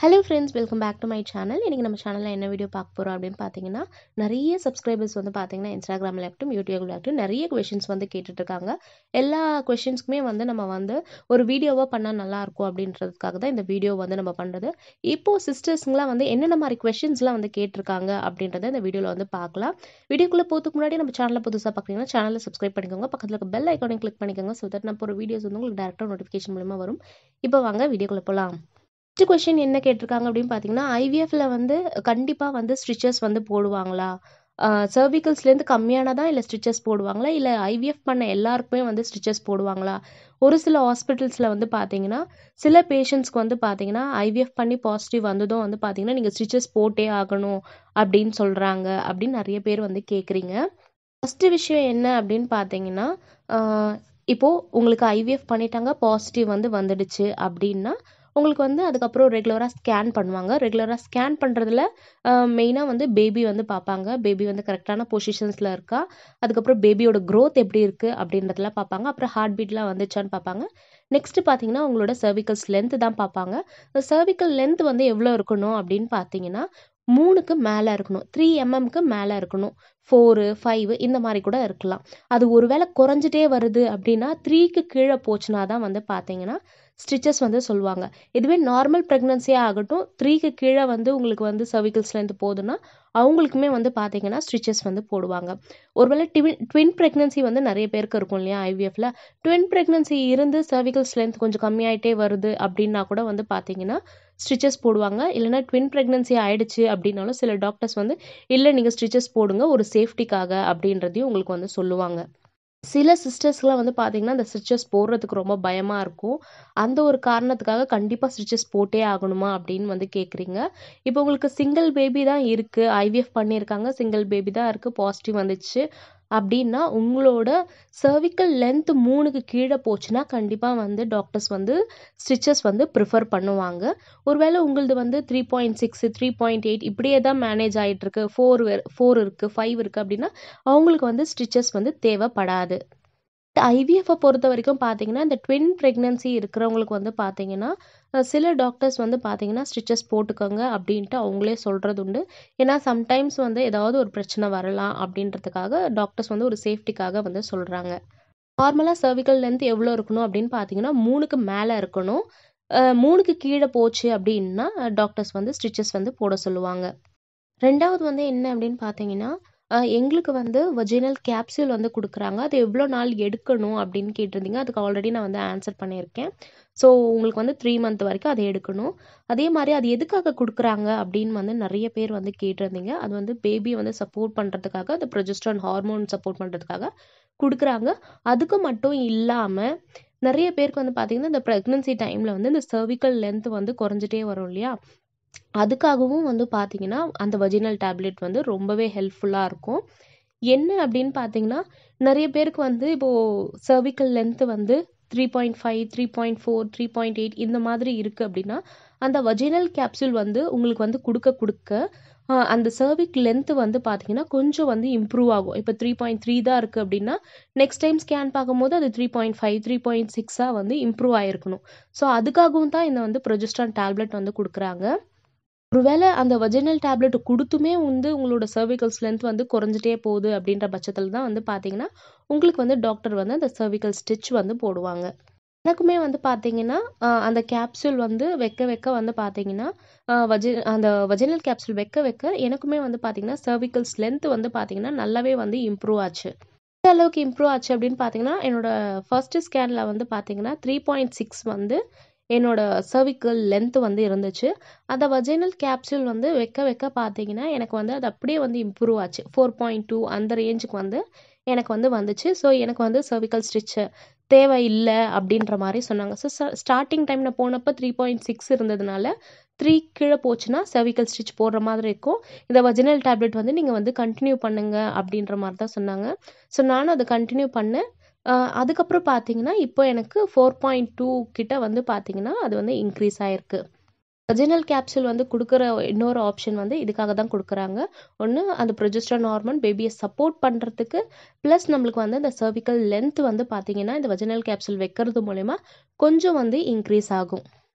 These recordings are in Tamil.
Hello friends welcome back to my channel இன்றைக்கி நம்ம சேனலில் என்ன வீடியோ பார்க்க போகிறோம் அப்படின்னு பார்த்தீங்கன்னா நிறைய சப்ஸ்கிரைபர்ஸ் வந்து பார்த்தீங்கன்னா இன்ஸ்டாகிராமில் இருக்கட்டும் யூடியூபில் இருக்கட்டும் நிறைய கொஷின்ஸ் வந்து கேட்டுட்ருக்காங்க எல்லா கொஷின்ஸ்க்குமே வந்து நம்ம வந்து ஒரு வீடியோவாக பண்ணால் நல்லாயிருக்கும் அப்படின்றதுக்காக தான் இந்த வீடியோ வந்து நம்ம பண்ணுறது இப்போது சிஸ்டர்ஸுங்களாம் வந்து என்னென்ன மாதிரி கொஷின்ஸ்லாம் வந்து கேட்டிருக்காங்க அப்படின்றத இந்த வீடியோவில் வந்து பார்க்கலாம் வீடியோக்குள்ளே போகிறதுக்கு முன்னாடி நம்ம சேனலில் புதுசாக பார்க்குறீங்கன்னா சேனலை சப்ஸ்கிரைப் பண்ணிக்கோங்க பக்கத்தில் இருக்க பெல் ஐக்கானையும் கிளிக் பண்ணிக்கோங்க ஸோ தட் நான் போகிற வீடியோஸ் வந்து உங்களுக்கு டேரெக்டாக நோட்டிஃபிகேஷன் மூலமாக வரும் இப்போ வாங்க வீடியோக்குள்ளே போகலாம் ஃபஸ்ட்டு கொஷின் என்ன கேட்டிருக்காங்க அப்படின்னு பார்த்தீங்கன்னா ஐவிஎஃப்ல வந்து கண்டிப்பாக வந்து ஸ்டிச்சஸ் வந்து போடுவாங்களா சர்விக்கல்ஸ்லேருந்து கம்மியானதா இல்லை ஸ்டிச்சஸ் போடுவாங்களா இல்லை ஐவிஎஃப் பண்ண எல்லாருக்குமே வந்து ஸ்டிச்சஸ் போடுவாங்களா ஒரு சில ஹாஸ்பிட்டல்ஸில் வந்து பார்த்தீங்கன்னா சில பேஷண்ட்ஸ்க்கு வந்து பார்த்தீங்கன்னா ஐவிஎஃப் பண்ணி பாசிட்டிவ் வந்ததும் வந்து பார்த்தீங்கன்னா நீங்கள் ஸ்டிச்சஸ் போட்டே ஆகணும் அப்படின்னு சொல்கிறாங்க அப்படின்னு நிறைய பேர் வந்து கேட்குறீங்க ஃபஸ்ட்டு விஷயம் என்ன அப்படின்னு பார்த்தீங்கன்னா இப்போது உங்களுக்கு ஐவிஎஃப் பண்ணிட்டாங்க பாசிட்டிவ் வந்து வந்துடுச்சு அப்படின்னா உங்களுக்கு வந்து அதுக்கப்புறம் ரெகுலராக ஸ்கேன் பண்ணுவாங்க ரெகுலராக ஸ்கேன் பண்ணுறதுல மெயினாக வந்து பேபி வந்து பார்ப்பாங்க பேபி வந்து கரெக்டான பொசிஷன்ஸில் இருக்கா அதுக்கப்புறம் பேபியோட க்ரோத் எப்படி இருக்குது அப்படின்றதெல்லாம் பார்ப்பாங்க அப்புறம் ஹார்ட் பீட்லாம் வந்துச்சான்னு பார்ப்பாங்க நெக்ஸ்ட்டு பார்த்தீங்கன்னா உங்களோட சர்விக்கல்ஸ் லென்த்து தான் பார்ப்பாங்க இந்த சர்விக்கல் லென்த் வந்து எவ்வளோ இருக்கணும் அப்படின்னு பார்த்தீங்கன்னா மூணுக்கு மேலே இருக்கணும் த்ரீ எம்எம்க்கு மேலே இருக்கணும் ஃபோரு ஃபைவ் இந்த மாதிரி கூட இருக்கலாம் அது ஒருவேளை குறைஞ்சிட்டே வருது அப்படின்னா த்ரீக்கு கீழே போச்சுன்னா தான் வந்து பார்த்தீங்கன்னா ஸ்டிச்சஸ் வந்து சொல்லுவாங்க இதுவே நார்மல் ப்ரெக்னன்சியாக ஆகட்டும் த்ரீக்கு கீழே வந்து உங்களுக்கு வந்து சர்விக்கல்ஸ்லேருந்து போகுதுன்னா அவங்களுக்குமே வந்து பார்த்தீங்கன்னா ஸ்டிச்சஸ் வந்து போடுவாங்க ஒருவேளை ட்வின் ட்வின் ப்ரெக்னன்சி வந்து நிறைய பேருக்கு இருக்கும் இல்லையா ஐவிஎஃப்ல ட்வின் ப்ரெக்னன்சி இருந்து சர்விக்கல்ஸ் லென்த் கொஞ்சம் கம்மியாயிட்டே வருது அப்படின்னா கூட வந்து பார்த்தீங்கன்னா ஸ்டிச்சஸ் போடுவாங்க இல்லைனா ட்வின் ப்ரெக்னன்சி ஆயிடுச்சு அப்படின்னாலும் சில டாக்டர்ஸ் வந்து இல்லை நீங்கள் ஸ்டிச்சஸ் போடுங்க ஒரு சேஃப்டிக்காக அப்படின்றதையும் உங்களுக்கு வந்து சொல்லுவாங்க சில சிஸ்டர்ஸ்லாம் வந்து பார்த்தீங்கன்னா அந்த ஸ்டிச்சஸ் போடுறதுக்கு ரொம்ப பயமாக இருக்கும் அந்த ஒரு காரணத்துக்காக கண்டிப்பாக ஸ்டிச்சஸ் போட்டே ஆகணுமா அப்படின்னு வந்து கேட்குறீங்க இப்போ உங்களுக்கு சிங்கிள் பேபி தான் இருக்குது ஐவிஎஃப் பண்ணியிருக்காங்க சிங்கிள் பேபி தான் இருக்குது பாசிட்டிவ் வந்துச்சு அப்படின்னா உங்களோட சர்விக்கல் லென்த் மூணுக்கு கீழே போச்சுன்னா கண்டிப்பாக வந்து டாக்டர்ஸ் வந்து ஸ்டிச்சஸ் வந்து ப்ரிஃபர் பண்ணுவாங்க ஒருவேளை உங்களது வந்து three point six three point eight இப்படியே தான் மேனேஜ் ஆகிட்டுருக்கு ஃபோர் ஃபோர் இருக்குது ஃபைவ் இருக்குது அப்படின்னா அவங்களுக்கு வந்து ஸ்டிச்சஸ் வந்து தேவைப்படாது ஐவிஎஃப்பை பொறுத்த வரைக்கும் பார்த்தீங்கன்னா இந்த ட்வின் ப்ரெக்னன்சி இருக்கிறவங்களுக்கு வந்து பார்த்தீங்கன்னா சில டாக்டர்ஸ் வந்து பார்த்தீங்கன்னா ஸ்டிச்சஸ் போட்டுக்கோங்க அப்படின்ட்டு அவங்களே சொல்கிறது உண்டு ஏன்னா சம்டைம்ஸ் வந்து ஏதாவது ஒரு பிரச்சனை வரலாம் அப்படின்றதுக்காக டாக்டர்ஸ் வந்து ஒரு சேஃப்டிக்காக வந்து சொல்கிறாங்க நார்மலாக சர்விக்கல் லென்த் எவ்வளோ இருக்கணும் அப்படின்னு பார்த்தீங்கன்னா மூணுக்கு மேலே இருக்கணும் மூணுக்கு கீழே போச்சு அப்படின்னா டாக்டர்ஸ் வந்து ஸ்டிச்சஸ் வந்து போட சொல்லுவாங்க ரெண்டாவது வந்து என்ன அப்படின்னு பார்த்தீங்கன்னா எங்களுக்கு வந்து வஜினல் கேப்சூல் வந்து கொடுக்குறாங்க அது எவ்வளோ நாள் எடுக்கணும் அப்படின்னு கேட்டிருந்தீங்க அதுக்கு ஆல்ரெடி நான் வந்து ஆன்சர் பண்ணியிருக்கேன் ஸோ உங்களுக்கு வந்து த்ரீ மந்த் வரைக்கும் அதை எடுக்கணும் அதே மாதிரி அது எதுக்காக கொடுக்குறாங்க அப்படின்னு வந்து நிறைய பேர் வந்து கேட்டிருந்தீங்க அது வந்து பேபி வந்து சப்போர்ட் பண்ணுறதுக்காக அந்த ப்ரொஜெஸ்ட்ரான் ஹார்மோன் சப்போர்ட் பண்ணுறதுக்காக கொடுக்குறாங்க அதுக்கு மட்டும் இல்லாமல் நிறைய பேருக்கு வந்து பார்த்திங்கன்னா இந்த ப்ரெக்னன்சி டைமில் வந்து இந்த சர்விக்கல் லென்த் வந்து குறைஞ்சிட்டே வரும் இல்லையா அதுக்காகவும் வந்து பார்த்தீங்கன்னா அந்த வஜினல் டேப்லெட் வந்து ரொம்பவே ஹெல்ப்ஃபுல்லாக இருக்கும் என்ன அப்படின்னு பார்த்தீங்கன்னா நிறைய பேருக்கு வந்து இப்போது சர்விக்கல் லென்த்து வந்து three point five three point four three point eight இந்த மாதிரி இருக்குது அப்படின்னா அந்த வஜினல் கேப்சூல் வந்து உங்களுக்கு வந்து கொடுக்க கொடுக்க அந்த சர்விக் லென்த்து வந்து பார்த்தீங்கன்னா கொஞ்சம் வந்து இம்ப்ரூவ் ஆகும் இப்போ த்ரீ பாயிண்ட் த்ரீ தான் இருக்குது அப்படின்னா நெக்ஸ்ட் டைம் ஸ்கேன் பார்க்கும்போது அது three point five three point சிக்ஸாக வந்து இம்ப்ரூவ் ஆகிருக்கணும் ஸோ அதுக்காகவும் தான் இந்த வந்து ப்ரொஜெஸ்ட்ரான் டேப்லெட் வந்து கொடுக்குறாங்க ஒருவேளை அந்த வஜினல் டேப்லெட் கொடுத்துமே வந்து உங்களோட சர்விக்கல்ஸ் லென்த் வந்து குறைஞ்சிட்டே போகுது அப்படின்ற பட்சத்தில் தான் வந்து பார்த்தீங்கன்னா உங்களுக்கு வந்து டாக்டர் வந்து அந்த சர்விக்கல் ஸ்டிச் வந்து போடுவாங்க எனக்குமே வந்து பார்த்தீங்கன்னா அந்த கேப்சூல் வந்து வைக்க வைக்க வந்து பார்த்தீங்கன்னா வஜி அந்த வஜினல் கேப்சூல் வைக்க வைக்க எனக்குமே வந்து பார்த்தீங்கன்னா சர்விக்கல்ஸ் லென்த் வந்து பார்த்தீங்கன்னா நல்லாவே வந்து இம்ப்ரூவ் ஆச்சு எந்த அளவுக்கு இம்ப்ரூவ் ஆச்சு அப்படின்னு பார்த்தீங்கன்னா என்னோட ஃபர்ஸ்ட் ஸ்கேனில் வந்து பார்த்தீங்கன்னா த்ரீ பாயிண்ட் சிக்ஸ் வந்து என்னோட சர்விக்கல் லென்த் வந்து இருந்துச்சு அந்த வஜைனல் கேப்சூல் வந்து வைக்க வைக்க பார்த்தீங்கன்னா எனக்கு வந்து அது அப்படியே வந்து இம்ப்ரூவ் ஆச்சு ஃபோர் பாயிண்ட் டூ அந்த ரேஞ்சுக்கு வந்து எனக்கு வந்து வந்துச்சு ஸோ எனக்கு வந்து சர்விக்கல் ஸ்டிச்சு தேவை இல்லை அப்படின்ற மாதிரி சொன்னாங்க ஸோ ஸ்டார்டிங் டைம் நான் போனப்போ த்ரீ பாயிண்ட் சிக்ஸ் இருந்ததுனால த்ரீ கீழே போச்சுன்னா சர்விக்கல் ஸ்டிச் போடுற மாதிரி இருக்கும் இந்த வஜினல் டேப்லெட் வந்து நீங்கள் வந்து கண்டினியூ பண்ணுங்க அப்படின்ற மாதிரி தான் சொன்னாங்க ஸோ நானும் அதை கண்டினியூ பண்ணேன் அதுக்கப்புறம் பார்த்தீங்கன்னா இப்போ எனக்கு ஃபோர் பாயிண்ட் டூ கிட்ட வந்து பார்த்தீங்கன்னா அது வந்து இன்க்ரீஸ் ஆகிருக்கு ஒரிஜினல் கேப்சூல் வந்து கொடுக்குற இன்னொரு ஆப்ஷன் வந்து இதுக்காக தான் கொடுக்குறாங்க ஒன்று அந்த ப்ரொஜெஸ்ட்ரான் ஹார்மோன் பேபியை சப்போர்ட் பண்ணுறதுக்கு ப்ளஸ் நம்மளுக்கு வந்து அந்த சர்விக்கல் லென்த் வந்து பார்த்தீங்கன்னா இந்த ஒரிஜினல் கேப்சூல் வைக்கிறது மூலயமா கொஞ்சம் வந்து இன்க்ரீஸ் ஆகும்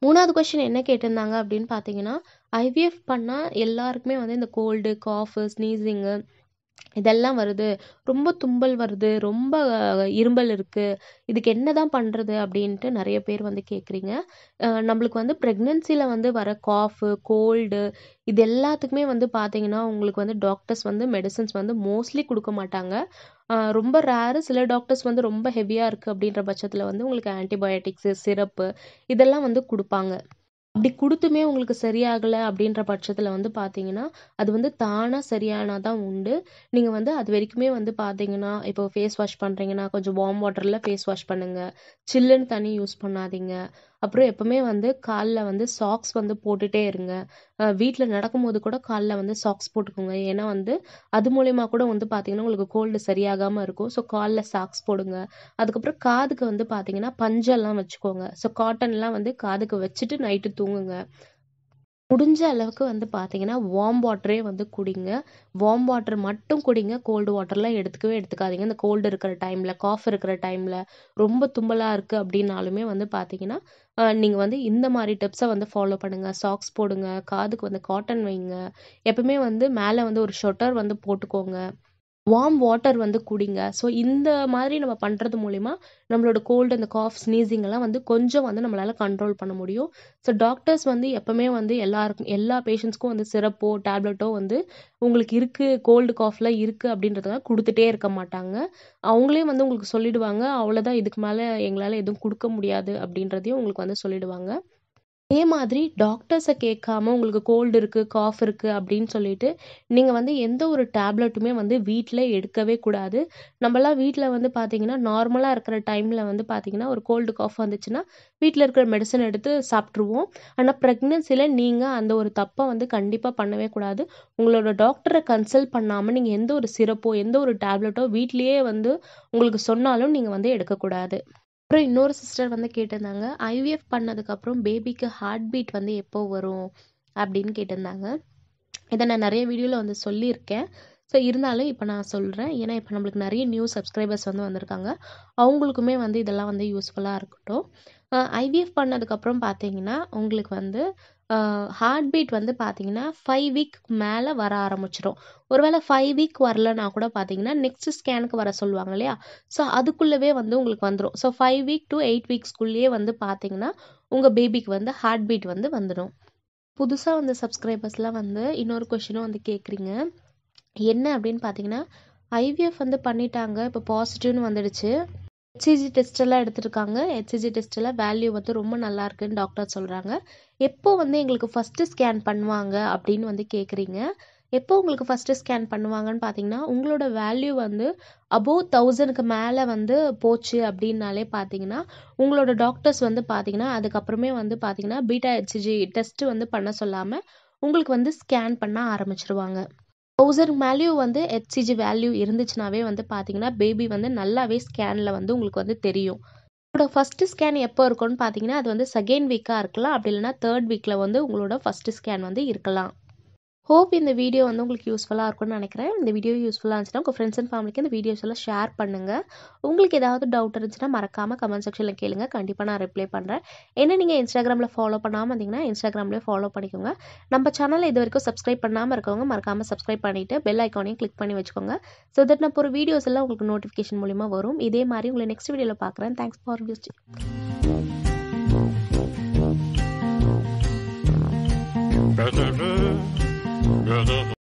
மூணாவது கொஸ்டின் என்ன கேட்டிருந்தாங்க அப்படின்னு பார்த்தீங்கன்னா ஐவிஎஃப் பண்ணால் எல்லாருக்குமே வந்து இந்த கோல்டு காஃபு ஸ்னீசிங்கு இதெல்லாம் வருது ரொம்ப தும்பல் வருது ரொம்ப அஹ், இருமல் இருக்குது இதுக்கு என்ன தான் பண்ணுறது அப்படின்ட்டு நிறைய பேர் வந்து கேட்குறீங்க நம்மளுக்கு வந்து ப்ரெக்னென்சியில் வந்து வர காஃபு கோல்டு இது எல்லாத்துக்குமே வந்து பார்த்தீங்கன்னா உங்களுக்கு வந்து டாக்டர்ஸ் வந்து மெடிசன்ஸ் வந்து மோஸ்ட்லி கொடுக்க மாட்டாங்க அஹ், ரொம்ப ரேரு சில டாக்டர்ஸ் வந்து ரொம்ப ஹெவியாக இருக்குது அப்படின்ற பட்சத்தில் வந்து உங்களுக்கு ஆன்டிபயோட்டிக்ஸு சிரப்பு இதெல்லாம் வந்து கொடுப்பாங்க அப்படி கொடுத்துமே உங்களுக்கு சரியாகலை அப்படின்ற பட்சத்தில் வந்து பார்த்தீங்கன்னா அது வந்து தானாக சரியானா தான் உண்டு நீங்கள் வந்து அது வரைக்குமே வந்து பார்த்தீங்கன்னா இப்போ ஃபேஸ் வாஷ் பண்ணுறீங்கன்னா கொஞ்சம் வார்ம் வாட்டரில் ஃபேஸ் வாஷ் பண்ணுங்கள் சில்லுன்னு தண்ணி யூஸ் பண்ணாதீங்க அப்புறம் எப்பவுமே வந்து காலில் வந்து சாக்ஸ் வந்து போட்டுட்டே இருங்க வீட்டில் நடக்கும்போது கூட காலில் வந்து சாக்ஸ் போட்டுக்கோங்க ஏன்னா வந்து அது மூலயமா கூட வந்து பார்த்தீங்கன்னா உங்களுக்கு கோல்டு சரியாகாமல் இருக்கும் ஸோ காலில் சாக்ஸ் போடுங்க அதுக்கப்புறம் காதுக்கு வந்து பார்த்தீங்கன்னா பஞ்செல்லாம் வச்சுக்கோங்க ஸோ காட்டன்லாம் வந்து காதுக்கு வச்சுட்டு நைட்டு தூங்குங்க முடிஞ்ச அளவுக்கு வந்து பார்த்தீங்கன்னா வார்ம் வாட்டரே வந்து குடிங்க வார்ம் வாட்டர் மட்டும் குடிங்க கோல்டு வாட்டர்லாம் எடுத்துக்கவே எடுத்துக்காதீங்க இந்த கோல்டு இருக்கிற டைமில் காஃப் இருக்கிற டைமில் ரொம்ப தும்பலாக இருக்குது அப்படின்னாலுமே வந்து பார்த்தீங்கன்னா நீங்கள் வந்து இந்த மாதிரி டிப்ஸை வந்து ஃபாலோ பண்ணுங்கள் சாக்ஸ் போடுங்க காதுக்கு வந்து காட்டன் வைங்க எப்பவுமே வந்து மேலே வந்து ஒரு ஷொட்டர் வந்து போட்டுக்கோங்க வார்ம் வாட்டர் வந்து குடிங்க ஸோ இந்த மாதிரி நம்ம பண்ணுறது மூலிமா நம்மளோட கோல்டு அந்த காஃப் ஸ்னீசிங் எல்லாம் வந்து கொஞ்சம் வந்து நம்மளால் கண்ட்ரோல் பண்ண முடியும் ஸோ டாக்டர்ஸ் வந்து எப்பவுமே வந்து எல்லாருக்கும் எல்லா பேஷண்ட்ஸ்க்கும் வந்து சிரப்போ டேப்லெட்டோ வந்து உங்களுக்கு இருக்குது கோல்டு காஃப்லாம் இருக்குது அப்படின்றதுக்காக கொடுத்துட்டே இருக்க மாட்டாங்க அவங்களே வந்து உங்களுக்கு சொல்லிடுவாங்க அவ்வளோதான் இதுக்கு மேலே எங்களால் எதுவும் கொடுக்க முடியாது அப்படின்றதையும் உங்களுக்கு வந்து சொல்லிடுவாங்க அதே மாதிரி டாக்டர்ஸை கேட்காம உங்களுக்கு கோல்டு இருக்குது காஃப் இருக்குது அப்படின்னு சொல்லிட்டு நீங்கள் வந்து எந்த ஒரு டேப்லெட்டுமே வந்து வீட்டில் எடுக்கவே கூடாது நம்மலாம் வீட்டில் வந்து பார்த்தீங்கன்னா நார்மலாக இருக்கிற டைமில் வந்து பார்த்தீங்கன்னா ஒரு கோல்டு காஃப் வந்துச்சுன்னா வீட்டில் இருக்கிற மெடிசன் எடுத்து சாப்பிட்ருவோம் ஆனால் ப்ரெக்னென்சியில் நீங்கள் அந்த ஒரு தப்பை வந்து கண்டிப்பாக பண்ணவே கூடாது உங்களோட டாக்டரை கன்சல்ட் பண்ணாமல் நீங்கள் எந்த ஒரு சிரப்போ எந்த ஒரு டேப்லெட்டோ வீட்லேயே வந்து உங்களுக்கு சொன்னாலும் நீங்கள் வந்து எடுக்கக்கூடாது அப்புறம் இன்னொரு சிஸ்டர் வந்து கேட்டிருந்தாங்க ஐவிஎஃப் பண்ணதுக்கப்புறம் பேபிக்கு ஹார்ட் பீட் வந்து எப்போ வரும் அப்படின்னு கேட்டிருந்தாங்க இதை நான் நிறைய வீடியோவில் வந்து சொல்லியிருக்கேன் ஸோ இருந்தாலும் இப்போ நான் சொல்கிறேன் ஏன்னா இப்போ நம்மளுக்கு நிறைய நியூ சப்ஸ்கிரைபர்ஸ் வந்து வந்திருக்காங்க அவங்களுக்குமே வந்து இதெல்லாம் வந்து யூஸ்ஃபுல்லாக இருக்கட்டும் ஐவிஎஃப் பண்ணதுக்கப்புறம் பார்த்தீங்கன்னா உங்களுக்கு வந்து ஹார்ட் பீட் வந்து பார்த்தீங்கன்னா ஃபைவ் வீக் மேலே வர ஆரம்பிச்சிடும் ஒருவேளை ஃபைவ் வீக் வரலனா கூட பார்த்தீங்கன்னா நெக்ஸ்ட் ஸ்கேனுக்கு வர சொல்லுவாங்க இல்லையா ஸோ அதுக்குள்ளவே வந்து உங்களுக்கு வந்துடும் so five week to eight வீக்ஸ்க்குள்ளேயே வந்து பார்த்தீங்கன்னா உங்கள் பேபிக்கு வந்து ஹார்ட் பீட் வந்து வந்துடும் புதுசாக வந்து சப்ஸ்கிரைபர்ஸ்லாம் வந்து இன்னொரு கொஷினும் வந்து கேட்குறீங்க என்ன அப்படின்னு பார்த்தீங்கன்னா ஐவிஎஃப் வந்து பண்ணிட்டாங்க இப்போ பாசிட்டிவ்னு வந்துடுச்சு ஹெச்சிஜி டெஸ்ட் எல்லாம் எடுத்திருக்காங்க ஹெச்சிஜி டெஸ்ட் எல்லாம் வேல்யூ வந்து ரொம்ப நல்லா இருக்குன்னு டாக்டர் சொல்கிறாங்க எப்போ வந்து எங்களுக்கு ஃபஸ்ட்டு ஸ்கேன் பண்ணுவாங்க அப்படின்னு வந்து கேட்குறீங்க எப்போ உங்களுக்கு ஃபஸ்ட்டு ஸ்கேன் பண்ணுவாங்கன்னு பார்த்தீங்கன்னா உங்களோட வேல்யூ வந்து அபோவ் தௌசண்ட்க்கு மேலே வந்து போச்சு அப்படின்னாலே பார்த்தீங்கன்னா உங்களோட டாக்டர்ஸ் வந்து பார்த்தீங்கன்னா அதுக்கப்புறமே வந்து பார்த்தீங்கன்னா பீட்டா ஹெச்சிஜி டெஸ்ட் வந்து பண்ண சொல்லாமல் உங்களுக்கு வந்து ஸ்கேன் பண்ண ஆரம்பிச்சிருவாங்க தௌசண்ட் வேல்யூ வந்து ஹெச்சிஜி வேல்யூ இருந்துச்சுனாவே வந்து பார்த்தீங்கன்னா பேபி வந்து நல்லாவே ஸ்கேனில் வந்து உங்களுக்கு வந்து தெரியும் உங்களோட ஃபஸ்ட்டு ஸ்கேன் எப்போ இருக்கும்னு பார்த்தீங்கன்னா அது வந்து செகண்ட் வீக்காக இருக்கலாம் அப்படி இல்லைனா தேர்ட் வீக்கில் வந்து உங்களோட ஃபஸ்ட்டு ஸ்கேன் வந்து இருக்கலாம் ஹோப் இந்த வீடியோ வந்து உங்களுக்கு யூஸ்ஃபுல்லாக இருக்கும்னு நினைக்கிறேன் இந்த வீடியோ யூஸ்ஃபுல்லாக இருந்துச்சுன்னா உங்கள் ஃப்ரெண்ட்ஸ் அண்ட் ஃபேமிலிக்கு இந்த வீடியோஸ் எல்லாம் ஷேர் பண்ணுங்கள் உங்களுக்கு ஏதாவது டவுட் இருந்துச்சுன்னா மறக்காமல் கமெண்ட் செக்ஷனில் கேளுங்க கண்டிப்பாக நான் ரிப்ளை பண்ணுறேன் என்ன நீங்கள் இன்ஸ்டாகிராமில் ஃபாலோ பண்ணாமல் இருந்தீங்கன்னா இன்ஸ்டாகிராம்லேயே ஃபாலோ பண்ணிக்கோங்க நம்ம சேனலை இது வரைக்கும் சப்ஸ்கிரைப் பண்ணாமல் இருக்கவங்க மறக்காமல் சப்ஸ்கிரைப் பண்ணிவிட்டு பெல் ஐக்கானையும் கிளிக் பண்ணி வச்சுக்கோங்க ஸோ தட் நான் ஒரு வீடியோஸ் எல்லாம் உங்களுக்கு நோட்டிஃபிகேஷன் மூலிமா வரும் இதே மாதிரி உங்களை நெக்ஸ்ட் வீடியோவில் பார்க்குறேன் thanks for views Better, better.